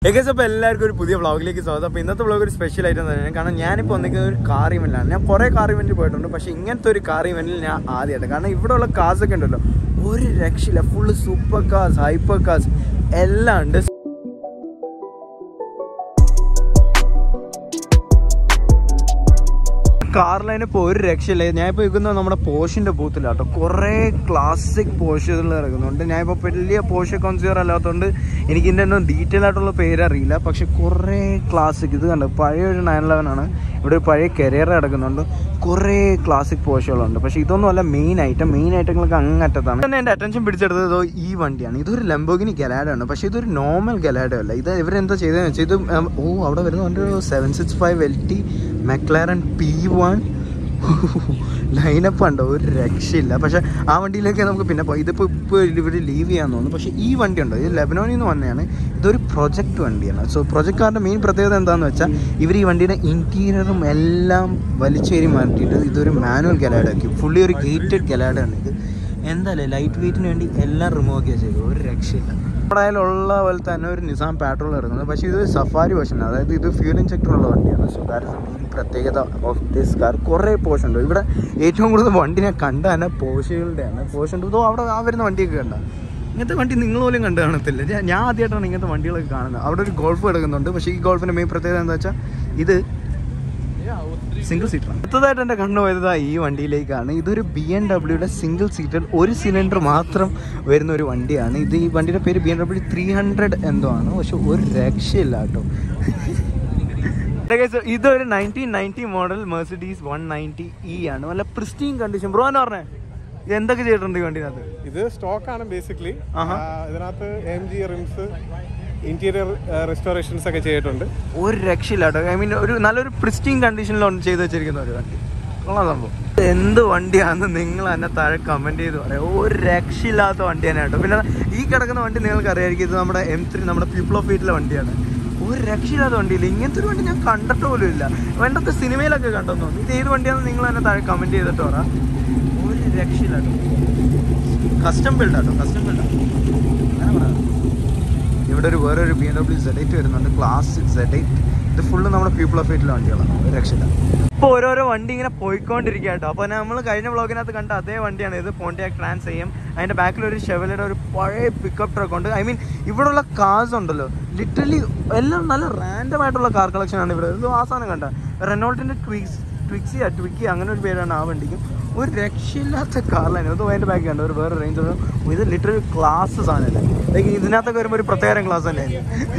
ഏകദേശം അപ്പോൾ എല്ലാവർക്കും ഒരു പുതിയ വ്ളോഗിലേക്ക് സ്വാഗതം അപ്പോൾ ഇന്നത്തെ വ്ളോഗ് ഒരു സ്പെഷ്യൽ ആയിട്ട് തന്നെയാണ് കാരണം ഞാനിപ്പോൾ വന്നിരിക്കുന്നത് ഒരു കാർ ഇവൻ്റിലാണ് ഞാൻ കുറേ കാർ ഇവൻറ്റിൽ പോയിട്ടുണ്ട് പക്ഷേ ഇങ്ങനത്തെ ഒരു കാർ ഇവൻറ്റിൽ ഞാൻ ആദ്യമായിട്ട് കാരണം ഇവിടെയുള്ള കാർസ് ഒക്കെ ഉണ്ടല്ലോ ഒരു രക്ഷയില്ല full super cars hyper cars എല്ലാം ഉണ്ട് കാർ ലൈൻ ഇപ്പോൾ ഒരു രക്ഷയില്ല ഞാനിപ്പോൾ ഇരിക്കുന്നത് നമ്മുടെ പോഷിൻ്റെ ബൂത്തിലാട്ടോ കുറേ ക്ലാസിക് പോഷുകൾ ഇറങ്ങുന്നുണ്ട് ഞാനിപ്പോൾ വലിയ പോഷ കോൺസിയർ അല്ലാത്തതുകൊണ്ട് എനിക്ക് ഇതിൻ്റെ ഒന്നും ഡീറ്റെയിൽ ആയിട്ടുള്ള പേര് അറിയില്ല പക്ഷെ കുറേ ക്ലാസിക് ഇത് കണ്ടോ പഴയ ഒരു നയൻ ലെവൻ ആണ് ഇവിടെ ഒരു പഴയ കരിയർ കിടക്കുന്നുണ്ട് കുറേ ക്ലാസിക് പോഷുകളുണ്ട് പക്ഷേ ഇതൊന്നും അല്ല മെയിൻ ഐറ്റം മെയിൻ ഐറ്റങ്ങളൊക്കെ അങ്ങറ്റത്താണ് തന്നെ എൻ്റെ അറ്റൻഷൻ പിടിച്ചെടുത്തത് ഇതോ ഈ വണ്ടിയാണ് ഇതൊരു ലംബോഗിനി ഗലാഡോ ആണ് പക്ഷേ ഇതൊരു നോർമൽ ഗലാഡോ അല്ല ഇത് ഇവരെന്താ ചെയ്തതെന്ന് വെച്ചാൽ ഇത് ഉം, ഓ അവിടെ വരുന്ന വണ്ടി ഒരു seven six five L T McLaren P one lineup ഉണ്ടോ ഒരു രക്ഷയില്ല പക്ഷെ ആ വണ്ടിയിലേക്ക് നമുക്ക് പിന്നെ പോയി ഇതിപ്പോൾ ഇപ്പോൾ ഇവർ ലീവ് ചെയ്യാൻ തോന്നുന്നു പക്ഷേ ഈ വണ്ടി ഉണ്ടോ ഇത് ലെബനോണിൽ നിന്ന് വന്നതാണ് ഇതൊരു പ്രൊജക്റ്റ് വണ്ടിയാണ് സോ പ്രൊജക്ട് കാറിൻ്റെ മെയിൻ പ്രത്യേകത എന്താണെന്ന് വെച്ചാൽ ഇവർ ഈ വണ്ടിയുടെ ഇൻറ്റീരിയറും എല്ലാം വലിച്ചേരി മാറ്റിയിട്ട് ഇതൊരു മാനുവൽ ഗലാഡ ആക്കി ഫുള്ളി ഒരു ഗേറ്റഡ് ഗലാഡാണ് ഇത് എന്തായാലും ലൈറ്റ് വെയിറ്റിന് വേണ്ടി എല്ലാം റിമൂവ് ചെയ്യുക ചെയ്തു ഒരു രക്ഷയില്ല നമ്മുടെ ഉള്ള പോലെ തന്നെ ഒരു നിസാം പെട്രോൾ ഇറങ്ങുന്നത് പക്ഷേ ഇത് സഫാരി വേർഷൻ അതായത് ഇത് ഫ്യൂൽ ഇഞ്ചക്ടർ ഉള്ള വണ്ടിയാണ് സോ ദാറ്റ് ഇസ് മെയിൻ പ്രത്യേകത ഓഫ് ദിസ് കാർ കുറേ പോർഷൻ ഉണ്ട് ഇവിടെ ഏറ്റവും കൂടുതൽ വണ്ടി ഞാൻ കണ്ട തന്നെ പോഷകളുടെയാണ് പോർഷൻ ഇതോ അവിടെ ആ വരുന്ന വണ്ടിയൊക്കെ കണ്ട ഇങ്ങനത്തെ വണ്ടി നിങ്ങൾ പോലും കണ്ടു കാണത്തില്ല ഞാൻ ഞാൻ ആദ്യമായിട്ടാണ് ഇങ്ങനത്തെ വണ്ടികളൊക്കെ കാണുന്നത് അവിടെ ഒരു ഗോൾഫ് കിടക്കുന്നുണ്ട് പക്ഷേ ഈ ഗോൾഫിൻ്റെ മെയിൻ പ്രത്യേകത എന്താ വെച്ചാൽ ഇത് സിംഗിൾ സീറ്ററാണ് അടുത്തതായിട്ട് എൻ്റെ കണ്ണു പോയത് ഈ വണ്ടിയിലേക്കാണ് ഇതൊരു ബി എം ഡബ്ല്യൂയുടെ സിംഗിൾ സീറ്റർ ഒരു സിലിണ്ടർ മാത്രം വരുന്ന ഒരു വണ്ടിയാണ് ഇത് ഈ വണ്ടിയുടെ പേര് B M W three hundred എന്തോ ആണ് പക്ഷെ ഒരു രക്ഷയില്ല കേട്ടോ ഇതൊരു nineteen ninety model Mercedes one ninety E ആണ് നല്ല പ്രിസ്റ്റീൻ കണ്ടീഷൻ ബ്രോ എന്ന് പറഞ്ഞേ ഇത് എന്തൊക്കെ ചെയ്തിട്ടുണ്ട് ഈ വണ്ടിനകത്ത് ഇത് സ്റ്റോക്ക് ആണ് ബേസിക്കലി ആഹാ. ഇതിനകത്ത് M G rims interior restorations ഒക്കെ ചെയ്തിട്ടുണ്ട് ഒരു രക്ഷയില്ല കേട്ടോ ഐ മീൻ ഒരു നല്ലൊരു പ്രിസ്റ്റീൻ കണ്ടീഷനിലാണ് ചെയ്ത് വെച്ചിരിക്കുന്ന ഒരു വണ്ടി കൊള്ളാം സംഭവം ഇത് എന്ത് വണ്ടിയാണെന്ന് നിങ്ങൾ തന്നെ താഴെ കമന്റ് ചെയ്ത് പറയാം ഒരു രക്ഷയില്ലാത്ത വണ്ടിയാണ് കേട്ടോ പിന്നെ ഈ കിടക്കുന്ന വണ്ടി നിങ്ങൾക്ക് അറിയായിരിക്കും ഇത് നമ്മുടെ എം ത്രീ നമ്മുടെ പീപ്പിൾ ഓഫ് വീട്ടിലെ വണ്ടിയാണ് ഒരു രക്ഷയില്ലാത്ത വണ്ടിയില്ല ഇങ്ങനത്തെ ഒരു വണ്ടി ഞാൻ കണ്ടിട്ട് പോലും ഇല്ല വേണ്ടത്തെ സിനിമയിലൊക്കെ കണ്ടെന്ന് തോന്നുന്നു ഇത് ഏത് വണ്ടിയാണെന്ന് നിങ്ങൾ തന്നെ താഴെ കമന്റ് ചെയ്തിട്ട് പറ ഒരു രക്ഷയില്ല കേട്ടോ കസ്റ്റം ബിൽഡ് ആട്ടോ കസ്റ്റം ബിൽഡാണ് അങ്ങനെ പറയാം ഇവിടെ ഒരു വേറൊരു B M W Z eight വരുന്നുണ്ട് ക്ലാസിക് സെഡ് എയ്റ്റ് ഇത് ഫുള്ള് നമ്മുടെ പീപ്പിൾ ഓഫ് എയ്റ്റിലെ വണ്ടികളാണ് ഒരു രക്ഷയില്ല ഇപ്പോൾ ഓരോരോ വണ്ടി ഇങ്ങനെ പോയിക്കൊണ്ടിരിക്കുക കേട്ടോ അപ്പോൾ നമ്മൾ കഴിഞ്ഞ വ്ളോഗിനകത്ത് കണ്ട അതേ വണ്ടിയാണ് ഇത് പോണ്ടിയാക് ട്രാൻസ് ചെയ്യും അതിൻ്റെ ബാക്കിൽ ഒരു ഷെവലയുടെ ഒരു പഴയ പിക്കപ്പ് ട്രക്ക് ഉണ്ട് ഐ മീൻ ഇവിടെയുള്ള കാർസ് ഉണ്ടല്ലോ ലിറ്ററലി എല്ലാം നല്ല റാൻഡം ആയിട്ടുള്ള കാർ കളക്ഷൻ ആണ് ഇവിടെ ഇത് ആ സാധനം കണ്ട റെനോൾട്ടിൻ്റെ ട്വിക്സ് ട്വിക്സി ട്വിക്കി അങ്ങനെ ഒരു പേരാണ് ആ വണ്ടിക്കും ഒരു രക്ഷയില്ലാത്ത കാറിലാണ് ഇത് അതിൻ്റെ ബാക്കി കണ്ടോ ഒരു വേറെ റേഞ്ച് ഇത് ലിറ്ററലി ക്ലാസ് സാധനമല്ല ലൈക്ക് ഇതിനകത്തൊക്കെ വരുമ്പോൾ ഒരു പ്രത്യേക ക്ലാസ് തന്നെ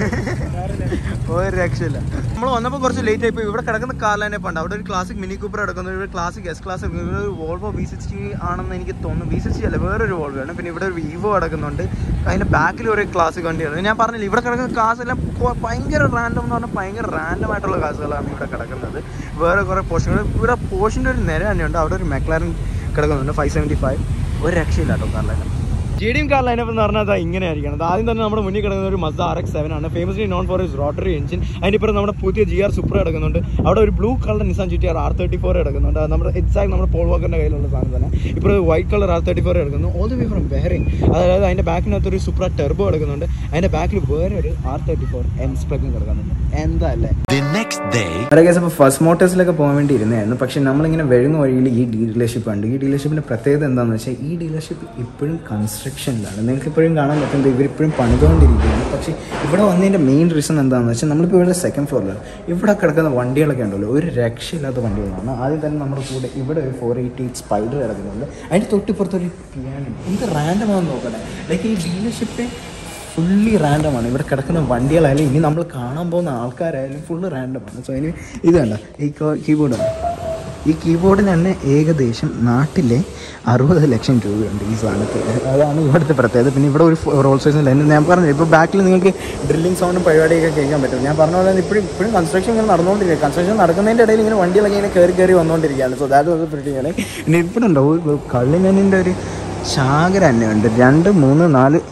ഒരു രക്ഷയില്ല നമ്മൾ വന്നപ്പോൾ കുറച്ച് ലേറ്റ് ആയിപ്പോയി ഇവിടെ കിടക്കുന്ന കാർ ലൈനെ പണ്ട് അവിടെ ഒരു ക്ലാസിക് മിനി കൂപ്പർ കിടക്കുന്നു ഇവിടെ ക്ലാസിക് എസ് ക്ലാസ് ഇവിടെ ഒരു വോൾവോ വി സിക്സ്റ്റി ആണെന്ന് എനിക്ക് തോന്നുന്നു വി സിക്സ്റ്റി അല്ല വേറൊരു വോൾവോ ആണ് പിന്നെ ഇവിടെ ഒരു വിവോ കിടക്കുന്നുണ്ട് അതിൻ്റെ ബാക്കിൽ ഒരു ക്ലാസിക് വണ്ടിയാണ് ഞാൻ പറഞ്ഞില്ല ഇവിടെ കിടക്കുന്ന കാസ് എല്ലാം കൊ- ഭയങ്കര റാൻഡം എന്ന് പറഞ്ഞാൽ ഭയങ്കര റാൻഡം ആയിട്ടുള്ള കാസുകളാണ് ഇവിടെ കിടക്കുന്നത് വേറെ കുറേ പോർഷനുകൾ ഇവിടെ പോർഷൻ്റെ ഒരു നിര തന്നെയുണ്ട് അവിടെ ഒരു മെക്ലാരൻ കിടക്കുന്നുണ്ട് ഫൈവ് സെവൻറ്റി ഫൈവ് ഒരു രക്ഷയില്ല കേട്ടോ car line G D M car lineup എന്ന് പറഞ്ഞാൽ അത് ഇങ്ങനെ ആയിരിക്കണം അത് ആദ്യം തന്നെ നമ്മുടെ മുന്നിൽ കിടക്കുന്ന ഒരു മസ്ദ ആർ എക്സ് സെവൻ ആണ് famously known for is rotary engine അതിൻ്റെ ഇപ്പുറം നമ്മുടെ പുതിയ ജി ആർ സൂപ്പർ കിടക്കുന്നുണ്ട് അവിടെ ഒരു blue colour Nissan G T R R thirty four കിടക്കുന്നുണ്ട് അത് നമ്മുടെ എക്സാക്ട് നമ്മുടെ പോൾ വാക്കറിൻ്റെ കയ്യിലുള്ള സാധനം തന്നെ ഇപ്പോൾ white colour R thirty four കിടക്കുന്നു all the way from Bahrain അതായത് അതിൻ്റെ ബാക്കിനകത്ത് ഒരു സൂപ്പർ ടെർബോ കിടക്കുന്നുണ്ട് അതിൻ്റെ ബാക്കിൽ വേറെ ഒരു ആർ തേർട്ടി ഫോർ എം സ്പ്ലഗും കിടക്കുന്നുണ്ട് എന്താ അല്ലേ The next day, വേറെ കേസ് അപ്പോൾ ഫസ്റ്റ് മോട്ടേഴ്സിലൊക്കെ പോകാൻ വേണ്ടി ഇരുന്നായിരുന്നു പക്ഷേ നമ്മളിങ്ങനെ വരുന്ന വഴിയിൽ ഈ ഡീലർഷിപ്പ് ഉണ്ട് ഈ ഡീലർഷിപ്പിൻ്റെ പ്രത്യേകത എന്താണെന്ന് വെച്ചാൽ ഈ ഡീലർഷിപ്പ് ഇപ്പോഴും കൺസ്ട്രക്ഷനിലാണ് നിങ്ങൾക്ക് ഇപ്പോഴും കാണാൻ പറ്റുന്നത് ഇവരിപ്പോഴും പണിതുകൊണ്ടിരിക്കുകയാണ് പക്ഷേ ഇവിടെ വന്നതിൻ്റെ മെയിൻ റീസൺ എന്താണെന്ന് വെച്ചാൽ നമ്മളിപ്പോൾ ഇവിടെ സെക്കൻഡ് ഫ്ലോറിലാണ് ഇവിടെ കിടക്കുന്ന വണ്ടികളൊക്കെ ഉണ്ടല്ലോ ഒരു രക്ഷയില്ലാത്ത വണ്ടികളാണ് ആദ്യം തന്നെ നമ്മുടെ കൂടെ ഇവിടെ ഒരു ഫോർ എയ്റ്റി സ്പൈഡർ കിടക്കുന്നുണ്ട് അതിൻ്റെ തൊട്ടിപ്പുറത്തൊരു പിയാനോ എന്ത് റാൻഡമാണെന്ന് നോക്കണേ ലൈക്ക് ഈ ഡീലർഷിപ്പ് ഫുള്ളി റാൻഡമാണ് ഇവിടെ കിടക്കുന്ന വണ്ടികളായാലും ഇനി നമ്മൾ കാണാൻ പോകുന്ന ആൾക്കാരായാലും ഫുള്ള് റാൻഡമാണ് സോ ഇനി ഇത് കണ്ട ഈ കീബോർഡ് ഈ കീബോർഡിന് തന്നെ ഏകദേശം നാട്ടിലെ അറുപത് ലക്ഷം രൂപയുണ്ട് ഈ സാധനത്തിൽ അതാണ് ഇവിടുത്തെ പ്രത്യേകത പിന്നെ ഇവിടെ ഒരു റോൾ സൈസ് ലൈൻ ഞാൻ പറഞ്ഞു ഇപ്പോൾ ബാക്കിൽ നിങ്ങൾക്ക് ഡ്രില്ലിംഗ് സൗണ്ടും പരിപാടിയൊക്കെ കേൾക്കാൻ പറ്റും ഞാൻ പറഞ്ഞ പോലെ തന്നെ ഇപ്പോഴും ഇപ്പോഴും കൺസ്ട്രക്ഷൻ ഇങ്ങനെ നടന്നുകൊണ്ടിരിക്കുക കൺസ്ട്രക്ഷൻ നടക്കുന്നതിൻ്റെ ഇടയിൽ ഇങ്ങനെ വണ്ടികളൊക്കെ ഇങ്ങനെ കയറി കയറി വന്നുകൊണ്ടിരിക്കുകയാണ് സോ ദാറ്റ് വാസ് പ്രിറ്റിയാണ് ഇനി ഇവിടെ ഉണ്ടോ കള്ളിമീനിൻ്റെ ഒരു ചാകര തന്നെ ഉണ്ട് രണ്ട് മൂന്ന് നാല്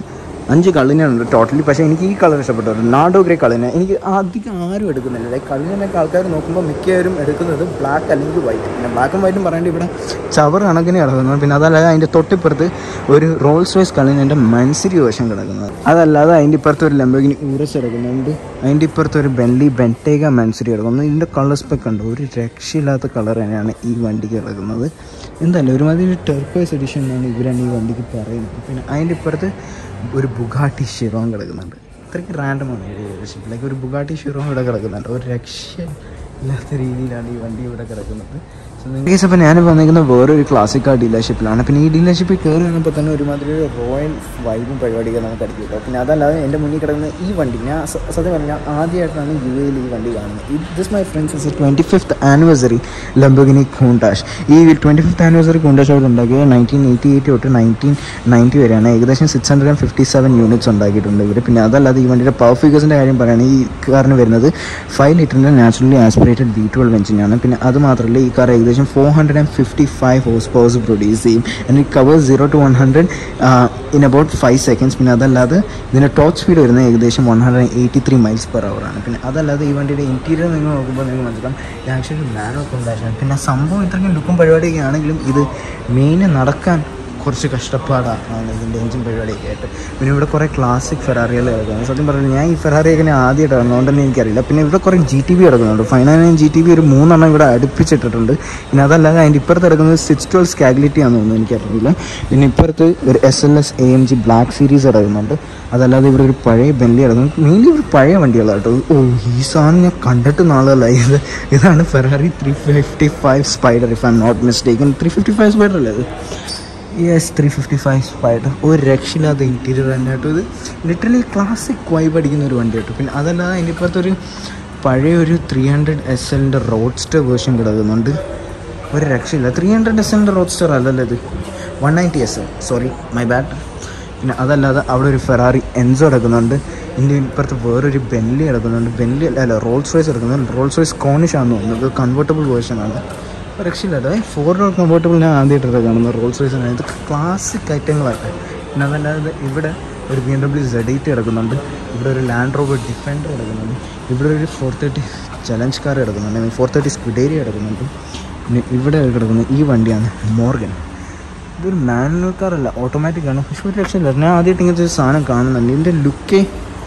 അഞ്ച് കളറിനുണ്ട് ടോട്ടലി പക്ഷേ എനിക്ക് ഈ കളർ ഇഷ്ടപ്പെട്ടു നാഡോ ഗ്രേ കളറിന് എനിക്ക് അധികം ആരും എടുക്കുന്നില്ല ലൈക്ക് കളറിനൊക്കെ ആൾക്കാർ നോക്കുമ്പോൾ മിക്കവരും എടുക്കുന്നത് ബ്ലാക്ക് അല്ലെങ്കിൽ വൈറ്റ് പിന്നെ ബ്ലാക്കും വൈറ്റും പറയേണ്ടി ഇവിടെ ചവർ കണക്കിന് കിടക്കുന്നത് പിന്നെ അതല്ലാതെ അതിൻ്റെ തൊട്ടിപ്പുറത്ത് ഒരു റോൾസ് റോയ്സ് കളറിൻ്റെ മൻസിരി വേഷം കിടക്കുന്നത് അതല്ലാതെ അതിൻ്റെ ഇപ്പുറത്ത് ഒരു ലംബോഗിനി ഊറസ് കിടക്കുന്നുണ്ട് അതിൻ്റെ ഇപ്പുറത്ത് ഒരു ബെൻലി ബെൻറ്റേഗ മൻസിരി കിടക്കുന്നു ഇതിൻ്റെ കളർ സ്പെക്ക് ഉണ്ട് ഒരു രക്ഷയില്ലാത്ത കളർ തന്നെയാണ് ഈ വണ്ടിക്ക് കിടക്കുന്നത് എന്തായാലും ഒരുമാതിരി ടെർക്കോയ്സ് എഡിഷൻ എന്നാണ് ഇവരാണ് ഈ വണ്ടിക്ക് പറയുന്നത് പിന്നെ അതിൻ്റെ ഇപ്പുറത്ത് ഒരു ബുഗാട്ടി ഷിറോൺ കിടക്കുന്നുണ്ട് അത്രയ്ക്ക് റാൻഡമാണ് ലൈക്ക് ഒരു ബുഗാട്ടി ഷിറോൺ ഇവിടെ കിടക്കുന്നുണ്ട് ഒരു രക്ഷ ഇല്ലാത്ത രീതിയിലാണ് ഈ വണ്ടി ഇവിടെ കിടക്കുന്നത് കേസ് അപ്പോൾ ഞാൻ വന്നിരിക്കുന്നത് വേറൊരു ക്ലാസിക് കാർ ഡീലർഷിപ്പിലാണ് പിന്നെ ഈ ഡീലർഷിപ്പിൽ കയറി വന്നപ്പോൾ തന്നെ ഒരുമാതിരി ഒരു റോയൽ വൈബും പരിപാടിയൊക്കെ നമുക്ക് അടിക്കും കേട്ടോ പിന്നെ അതല്ലാതെ എൻ്റെ മുന്നിൽ കിടക്കുന്ന ഈ വണ്ടി ഞാൻ സ- സത്യം പറഞ്ഞാൽ ആദ്യമായിട്ടാണ് യു എയിൽ ഈ വണ്ടി കാണുന്നത് ഇത് this my friends is twenty fifth anniversary Lamborghini Countach ഈ ട്വൻറ്റി ഫിഫ്ത്ത് ആനിവേഴ്സറി കൂണ്ടാഷ് അവർ ഉണ്ടാക്കിയത് നയൻറ്റീൻ എയ്റ്റി എയ്റ്റ് തൊട്ട് നയൻറ്റീൻ നയൻറ്റി വരെയാണ് ഏകദേശം six hundred and fifty seven units ഉണ്ടാക്കിയിട്ടുണ്ട് ഇവർ പിന്നെ അതല്ലാതെ ഈ വണ്ടിയുടെ പവർ ഫിഗേഴ്സിൻ്റെ കാര്യം പറയുകയാണെങ്കിൽ ഈ കാറിന് വരുന്നത് ഫൈവ് ലിറ്ററിൻ്റെ നാച്ചുറലി ആസ്പിറേറ്റഡ് വി ട്വൽവ് എഞ്ചിനാണ് പിന്നെ അത് മാത്രമല്ല ഈ കാർ ഏകദേശം four hundred and fifty five horse powers produce ചെയ്യും and it covers zero to one hundred in about five seconds പിന്നെ അതല്ലാതെ ഇതിൻ്റെ ടോപ്പ് സ്പീഡ് വരുന്നത് ഏകദേശം one hundred eighty three miles per hour ആണ് പിന്നെ അതല്ലാതെ ഈ വണ്ടിയുടെ ഇൻറ്റീരിയർ നിങ്ങൾ നോക്കുമ്പോൾ നിങ്ങൾ മനസ്സിലാവും ഇത് ആക്ച്വലി മാനൊക്കെ ഉണ്ടായിരുന്നു പിന്നെ സംഭവം ഇത്രയ്ക്കും ലുക്കും പരിപാടിയൊക്കെ ആണെങ്കിലും ഇത് മെയിന് നടക്കാൻ കുറച്ച് കഷ്ടപ്പാടാണ് ഇതിൻ്റെ എഞ്ചിൻ പരിപാടിയൊക്കെ ആയിട്ട് പിന്നെ ഇവിടെ കുറേ ക്ലാസിക് ഫെറാറികൾ കിടക്കുന്നു സത്യം പറഞ്ഞാൽ ഞാൻ ഈ ഫെറാറിയൊക്കെ ഞാൻ ആദ്യമായിട്ട് അതുകൊണ്ട് തന്നെ എനിക്കറിയില്ല പിന്നെ ഇവിടെ കുറേ ജി ടി ബി കിടക്കുന്നുണ്ട് five nine G T B ഒരു മൂന്നെണ്ണം ഇവിടെ അടുപ്പിച്ചിട്ടിട്ടുണ്ട് പിന്നെ അതല്ലാതെ അതിൻ്റെ ഇപ്പുറത്ത് കിടക്കുന്നത് സിക്സ് ട്വൽവ് സ്കാഗ്ലിറ്റി ആണെന്ന് തോന്നുന്നു എനിക്കറിയില്ല പിന്നെ ഇപ്പുറത്ത് ഒരു S L S A M G black series കിടക്കുന്നുണ്ട് അതല്ലാതെ ഇവിടെ ഒരു പഴയ ബെല്ലി കിടക്കുന്നു മെയിൻലി ഒരു പഴയ വണ്ടികളാണ് കേട്ടോ ഓ ഈ സാധനം ഞാൻ കണ്ടിട്ട് നാളല്ല ഇത് ഇതാണ് Ferrari three fifty five spider if I'm not mistaken three fifty five spider അല്ലേ ഇത് yes three fifty five spider ഒരു രക്ഷയില്ലാത്ത ഇൻറ്റീരിയർ തന്നെ കേട്ടോ ഇത് ലിറ്ററലി ക്ലാസിക് വൈബ് അടിക്കുന്ന ഒരു വണ്ടി കേട്ടോ പിന്നെ അതല്ലാതെ അതിൻ്റെ ഇപ്പുറത്തൊരു പഴയ ഒരു ത്രീ ഹൺഡ്രഡ് എസ് എല്ലിൻ്റെ റോഡ്സ്റ്റർ വേർഷൻ കിടക്കുന്നുണ്ട് ഒരു രക്ഷയില്ല ത്രീ ഹൺഡ്രഡ് എസ് എല്ലിൻ്റെ റോഡ്സ്റ്റർ അല്ലല്ലോ ഇത് one ninety S L sorry my bad പിന്നെ അതല്ലാതെ അവിടെ ഒരു ഫെറാറി എൻസോ കിടക്കുന്നുണ്ട് ഇതിൻ്റെ ഇപ്പുറത്ത് വേറൊരു ബെൻലി കിടക്കുന്നുണ്ട് ബെൻലി അല്ല അല്ല റോൾസ് റോയ്സ് കിടക്കുന്നുണ്ട് റോൾസ് റോയ്സ് കോണിഷ് ആണെന്ന് തോന്നുന്നത് കൺവേർട്ടബിൾ വേർഷനാണ് രക്ഷയില്ല ഫോർ ഡോർ കംഫർട്ടബിൾ ഞാൻ ആദ്യമായിട്ടാണ് കാണുന്നത് റോൾസ് റോയ്സിനാണ് ഇത് ക്ലാസിക് ഐറ്റങ്ങളാണ് പിന്നെ അതല്ലാതെ ഇവിടെ ഒരു B M W Z eight കിടക്കുന്നുണ്ട് ഇവിടെ ഒരു ലാൻഡ് റോബർ ഡിഫൻഡർ കിടക്കുന്നുണ്ട് ഇവിടെ ഒരു ഫോർ തേർട്ടി ചലഞ്ച് കാർ കിടക്കുന്നുണ്ട് ഫോർ തേർട്ടി സ്ക്വിഡേരിയ കിടക്കുന്നുണ്ട് പിന്നെ ഇവിടെ കിടക്കുന്ന ഈ വണ്ടിയാണ് മോർഗൻ ഇതൊരു മാനുവൽ കാറല്ല ഓട്ടോമാറ്റിക് ആണ് പക്ഷെ ഒരു രക്ഷയില്ല ഞാൻ ആദ്യമായിട്ട് ഇങ്ങനത്തെ ഒരു സാധനം കാണുന്നുണ്ട് ഇതിൻ്റെ ലുക്കേ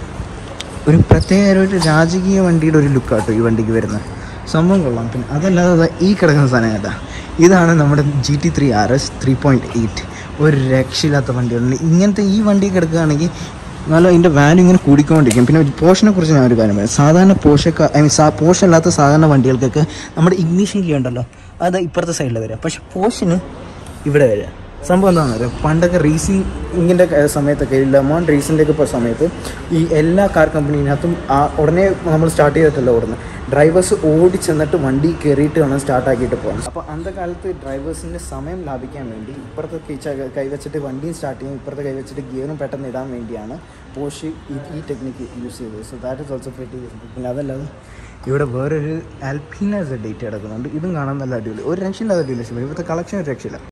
ഒരു പ്രത്യേക ഒരു രാജകീയ വണ്ടിയുടെ ഒരു ലുക്കാട്ടോ ഈ വണ്ടിക്ക് വരുന്നത് സംഭവം കൊള്ളാം പിന്നെ അതല്ലാതെ ദാ ഈ കിടക്കുന്ന സാധനം കേട്ടാ ഇതാണ് നമ്മുടെ G T three R S three point eight ഒരു രക്ഷയില്ലാത്ത വണ്ടികളുണ്ട് ഇങ്ങനത്തെ ഈ വണ്ടി കിടക്കുകയാണെങ്കിൽ നല്ല ഇതിൻ്റെ വാല്യൂ ഇങ്ങനെ കൂടിക്കൊണ്ടിരിക്കും പിന്നെ പോഷനെ കുറിച്ച് ഞാൻ ഒരു കാര്യം പറയാം സാധാരണ പോഷക്ക ഐ മീൻ സാ പോഷ അല്ലാത്ത സാധാരണ വണ്ടികൾക്കൊക്കെ നമ്മുടെ ഇഗ്നീഷൻ കീ ഉണ്ടല്ലോ അത് ഇപ്പുറത്തെ സൈഡിൽ വരിക പക്ഷെ പോഷന് ഇവിടെ വരിക സംഭവം എന്താണെന്ന് അറിയാം പണ്ടൊക്കെ റേസിംഗിൻ്റെ സമയത്തൊക്കെ ലെമോൺ റേസിൻ്റെ ഒക്കെ ഇപ്പോൾ സമയത്ത് ഈ എല്ലാ കാർ കമ്പനീനകത്തും ആ ഉടനെ നമ്മൾ സ്റ്റാർട്ട് ചെയ്തിട്ടല്ല ഓടുന്നത് ഡ്രൈവേഴ്സ് ഓടി ചെന്നിട്ട് വണ്ടി കയറിയിട്ട് വേണം സ്റ്റാർട്ട് ആക്കിയിട്ട് പോകാൻ അപ്പോൾ അന്നത്തെ കാലത്ത് ഡ്രൈവേഴ്സിൻ്റെ സമയം ലാഭിക്കാൻ വേണ്ടി ഇപ്പുറത്തെ കൈ കൈവച്ചിട്ട് വണ്ടിയും സ്റ്റാർട്ട് ചെയ്യും ഇപ്പുറത്തെ കൈവച്ചിട്ട് ഗിയറും പെട്ടെന്ന് ഇടാൻ വേണ്ടിയാണ് പോഷ് ഈ ഈ ടെക്നിക്ക് യൂസ് ചെയ്തത് so that is also pretty പിന്നെ അതല്ലാതെ ഇവിടെ വേറൊരു ആൽപ്പീന ഡേറ്റ് കിടക്കുന്നുണ്ട് ഇതും കാണാൻ നല്ല അടിപൊളി ഒരു രക്ഷയില്ലാത്ത ഡീലർഷിപ്പ് ഇവിടുത്തെ കളക്ഷൻ ഒരു രക്ഷയില്ല